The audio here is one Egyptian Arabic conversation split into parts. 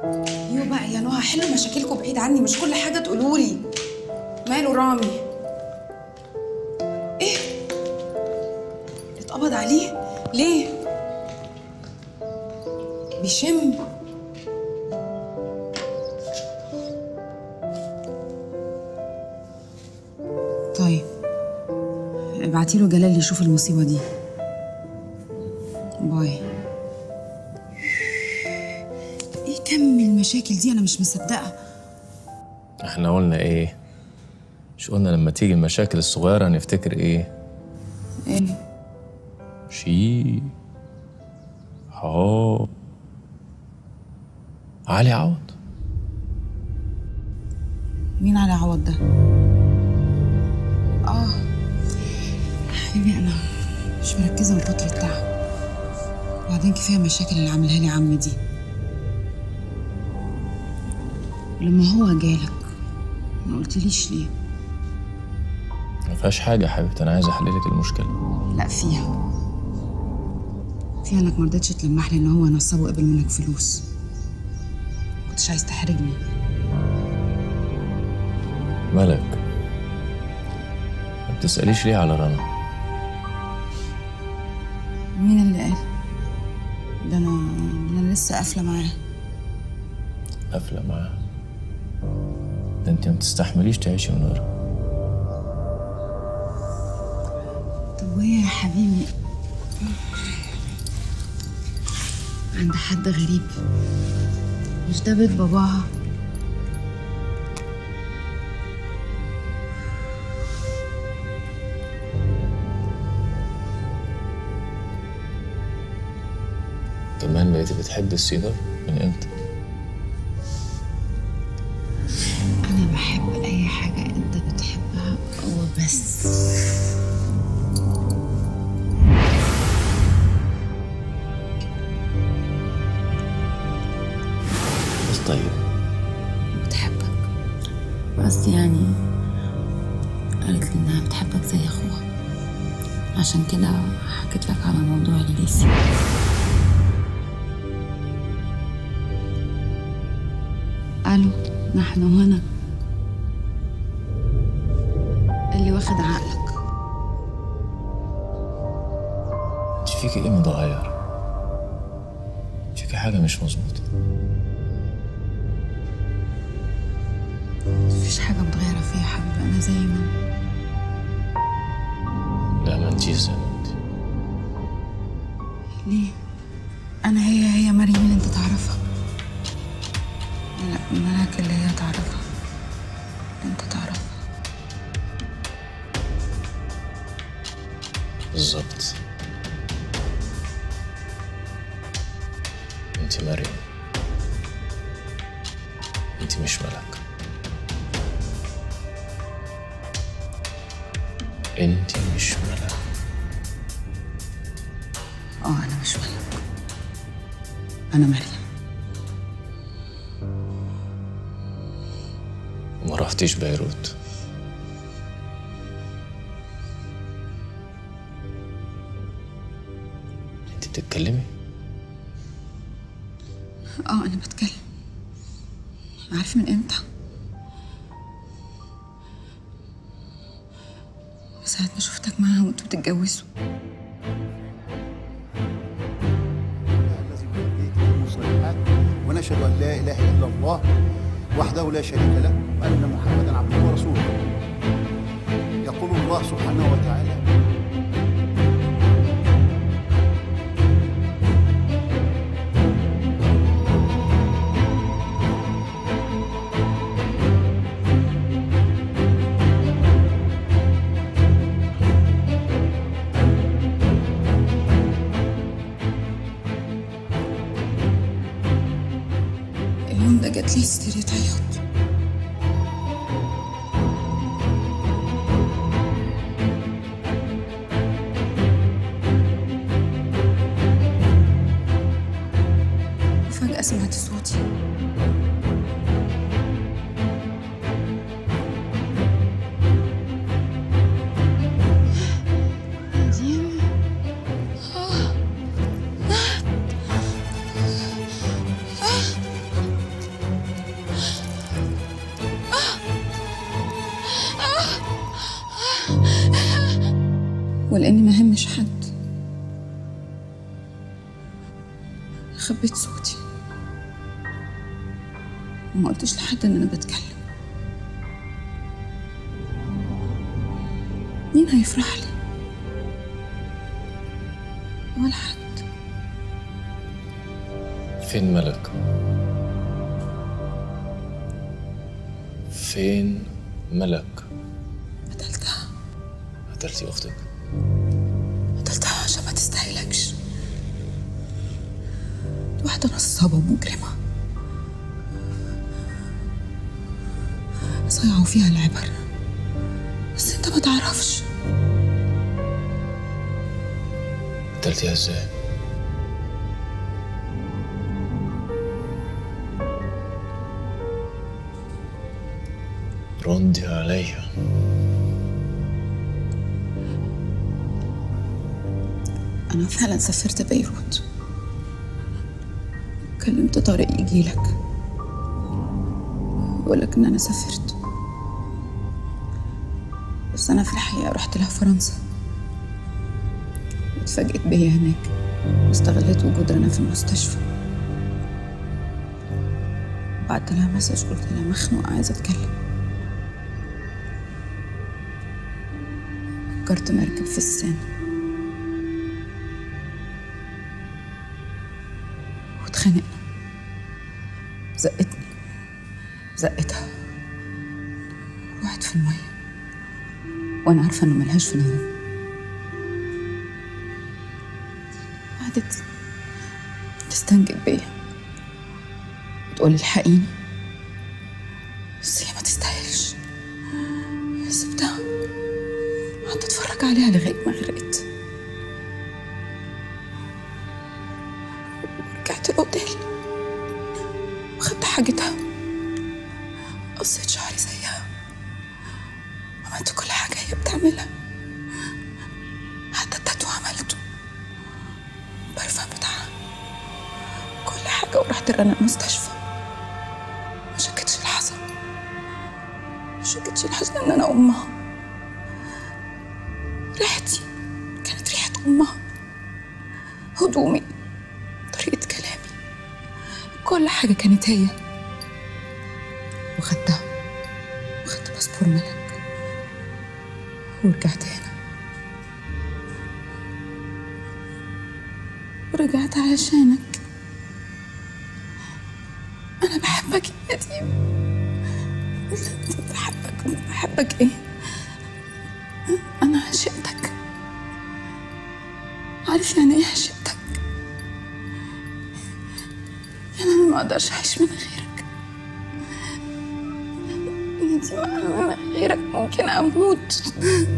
ايوه بقى يا نهى حلوا مشاكلكم بعيد عني مش كل حاجه تقولوا لي ماله رامي ايه اتقبض عليه ليه بيشم طيب ابعتي له جلال يشوف المصيبه دي باي ايه كم المشاكل دي انا مش مصدقه احنا قلنا ايه مش قلنا لما تيجي المشاكل الصغيرة نفتكر ايه ايه شي هو علي عوض مين على عوض ده اه حبيبي انا مش مركزه من كتر التعب وبعدين كفايه المشاكل اللي عاملها لي عمي دي لما هو جالك ما قلتليش ليه ما فيهاش حاجة يا حبيبتي أنا عايز أحللك المشكلة لا فيها فيها انك ما رضيتش تلمح لي ان هو نصاب وقبل منك فلوس كنتش عايز تحرجني ملك ما بتسأليش ليه على رنا مين اللي قال ده انا ده انا لسه قافله معاه قافلة معاها ده انت ما تستحمليش تعيشي من غيرها طب وهي يا حبيبي عند حد غريب مش ده بيت باباها كمان بقيتي بتحبي السيجار من امتى؟ انا بحب اي حاجه انت بتحبها وبس بس طيب بتحبك بس يعني قالت لي انها بتحبك زي اخوها عشان كده حكيت لك على موضوع الليسي الو نحن هنا اللي واخد عقلك انت فيكي ايه متغير؟ فيكي حاجة مش مظبوطة مفيش حاجه متغيره فيا يا حبيبي انا زي ما انا لا ما انتيش زي ما انت ليه انا هي هي مريم اللي انت تعرفها لا ملاك اللي هي تعرفها انت تعرفها بالظبط انت مريم انت مش ملك انت مش ملك اه انا مش ملك انا مريم وما رحتيش بيروت انت بتتكلمي اه انا بتكلم عارف من امتى من ساعة ما شفتك معاها وانتوا بتتجوزوا الذي بيده الصالحات ونشهد ان لا اله الا الله وحده لا شريك له وان محمدا عبده ورسوله يقول الله سبحانه وتعالى اليوم ده جات لي هستيريا عياط وفجأة سمعت صوتي قديم ولاني ما همش حد خبيت صوتي وما قلتش لحد ان انا بتكلم مين هيفرح لي ولا حد فين ملك فين ملك قتلتها قتلتي اختك قتلتها عشان ما تستاهلكش دي واحدة نصابة ومجرمة صيعوا فيها العبر بس انت ما تعرفش قتلتيها ازاي ردي عليها أنا فعلا سافرت بيروت كلمت طارق يجيلك يقولك إن أنا سافرت بس أنا في الحقيقة رحت لها فرنسا اتفاجئت بيا هناك واستغلت وجود رنا في المستشفى بعت لها مسج قلت لها مخنوقة عايزة أتكلم فكرت مركب في السن واتخانقنا زقتني زقتها وقعت في المية وأنا عارفة إنه ملهاش في العموم قعدت تستنجد بيا وتقول الحقيني بس هي ما تستاهلش سبتها قعدت اتفرج عليها لغايه ما غرقت رجعت الاوتيل وخدت حاجتها قصيت شعري زيها عملت كل حاجه هي بتعملها حتى التاتو عملته البرفان بتاعها كل حاجه ورحت رنا المستشفى ما شكتش الحزن ما شكتش الحزن ان انا امها ريحتي كانت ريحة أمها هدومي طريقة كلامي كل حاجة كانت هي وخدتها وخدت باسبور ملك ورجعت هنا ورجعت علشانك أنا بحبك يا يتيم بحبك بحبك إيه أنا عشقتك عارف يعني إيه عشقتك؟ يعني أنا ما أقدرش أعيش من غيرك أنت أنا من غيرك ممكن أموت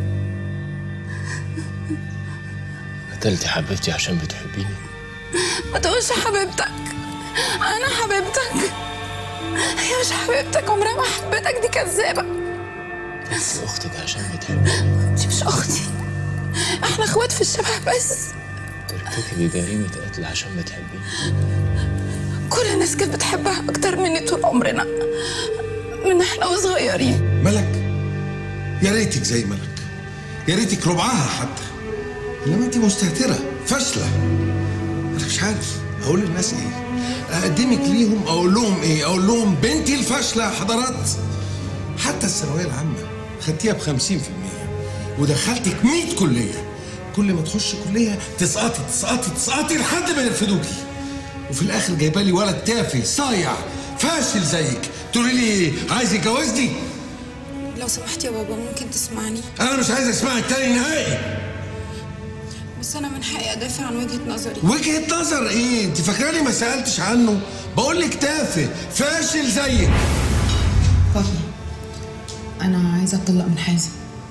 قتلتي حبيبتي عشان بتحبيني ما تقولش حبيبتك أنا حبيبتك هي مش حبيبتك عمرها ما حبيتك دي كذابة قتلتي اختك عشان بتحبيني أنت مش أختي إحنا إخوات في الشبه بس ترتكبي جريمة قتل عشان بتحبيني كل الناس كانت بتحبها أكتر مني طول عمرنا من إحنا وصغيرين ملك يا ريتك زي ملك يا ريتك ربعها حتى انما انت مستهتره فاشله انا مش عارف اقول للناس ايه اقدمك ليهم اقول لهم ايه اقول لهم بنتي الفاشله يا حضرات حتى الثانويه العامه خدتيها ب 50% ودخلتك 100 كليه كل ما تخش كليه تسقطي تسقطي تسقطي لحد ما يرفدوكي وفي الاخر جايبه لي ولد تافه صايع فاشل زيك تقولي لي ايه عايز يتجوزني لو سمحت يا بابا ممكن تسمعني انا مش عايز اسمعك تاني نهائي بس أنا من حقي أدافع عن وجهة نظري وجهة نظر ايه؟ انت فاكراني ما سألتش عنه؟ بقول لك تافه فاشل زيك فاطمة أنا عايزة أتطلق من حازم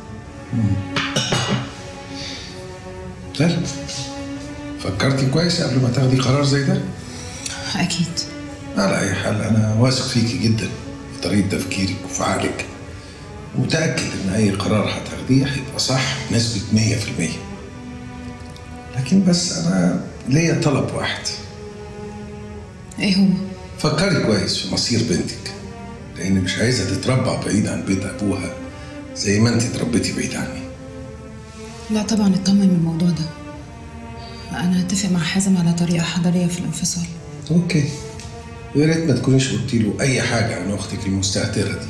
طيب فكرتي كويس قبل ما تاخدي قرار زي ده؟ أكيد على أي حال أنا واثق فيكي جدا في طريقة تفكيرك وفي عقلك ومتأكد إن أي قرار هتاخديه هيبقى صح بنسبة 100% لكن بس أنا ليا طلب واحد إيه هو؟ فكري كويس في مصير بنتك لأن مش عايزها تتربع بعيد عن بيت أبوها زي ما أنت اتربيتي بعيد عني لا طبعا اطمن من الموضوع ده انا هتفق مع حازم على طريقه حضاريه في الانفصال اوكي ويا ريت ما تكونيش قلتي له اي حاجه عن اختك المستهتره دي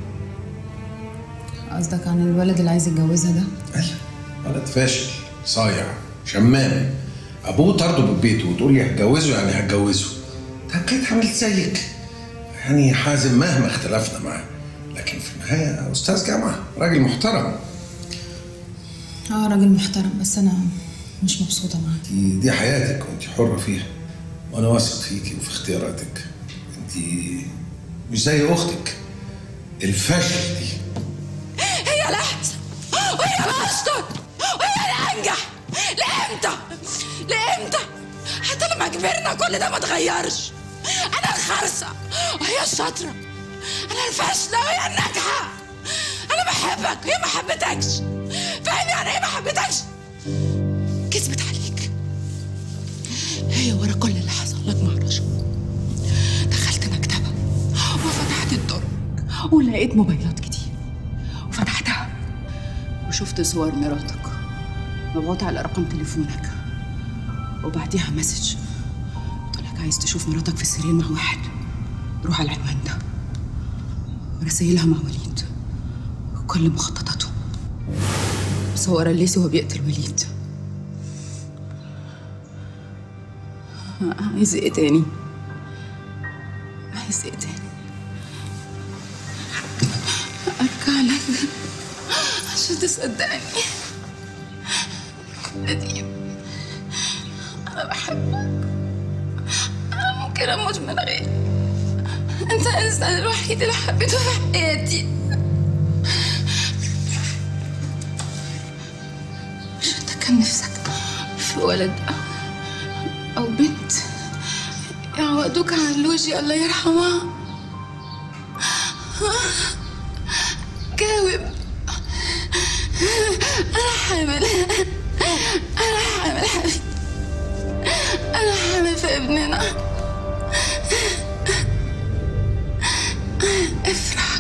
قصدك عن الولد اللي عايز يتجوزها ده ايوه ولد فاشل صايع شمام ابوه طرده من بيته وتقول لي هتجوزه يعني هتجوزه ده كانت عملت زيك يعني حازم مهما اختلفنا معاه لكن في النهايه استاذ جامعه راجل محترم اه راجل محترم بس انا مش مبسوطه معاه دي, دي حياتك وانت حره فيها وانا واثق فيكي وفي اختياراتك انت مش زي اختك الفاشل دي هي الأحسن وهي الأشطر وهي الأنجح لإمتى؟ لإمتى؟ حتى لما كبرنا كل ده ما اتغيرش أنا الخرسة وهي الشاطرة أنا الفاشلة وهي الناجحة أنا بحبك وهي ما حبتكش فاهم يعني إيه ما حبتكش؟ كذبت عليك هي ورا كل اللي حصل لك مع رشا دخلت مكتبها وفتحت الدرج ولقيت موبايلات كتير وفتحتها وشفت صور مراتك مبعوثة على رقم تليفونك وبعديها مسج قلت لك عايز تشوف مراتك في السرير مع واحد روح على العنوان ده ورسايلها مع وليد وكل مخططاته صور الليسي وهو بيقتل وليد عايز ايه تاني عايز ايه تاني ارجع لك عشان تصدقني نديم انا بحبك انا ممكن اموت من غيرك انت الانسان الوحيد اللي حبيته في حياتي مش انت كان نفسك في ولد أو بنت يعودوك عن لوجي الله يرحمها جاوب أنا حامل أنا حامل حبيبي أنا حامل في ابننا افرح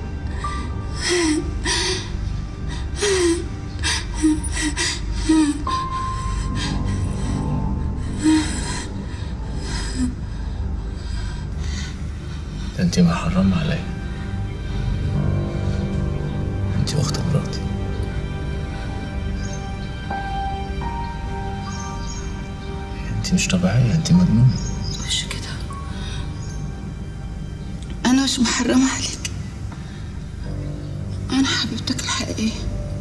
ده انت ما حرام عليا انت اخت مراتي انت مش طبيعية انت مجنونة مش كده أنا مش محرمة عليك أنا حبيبتك الحقيقية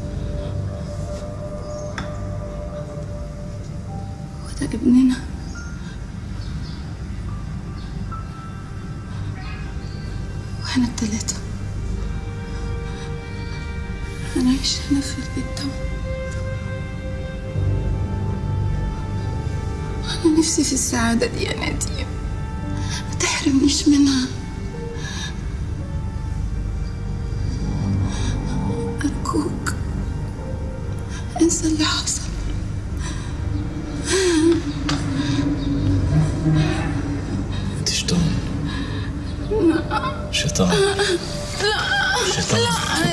وده ابننا واحنا التلاتة هنعيش هنا في البيت ده أنا نفسي في السعادة دي يا نديم ما تحرمنيش منها أرجوك انسى اللي حصل انت شيطان شيطان شيطان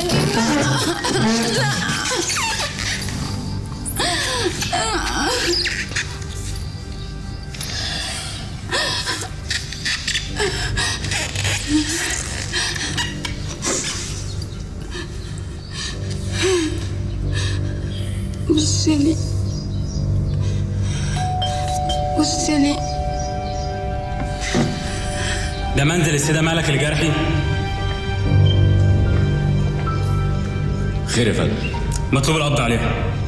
بص لي بص لي ده منزل السيدة مالك الجرحي خير يا فندم مطلوب القبض عليها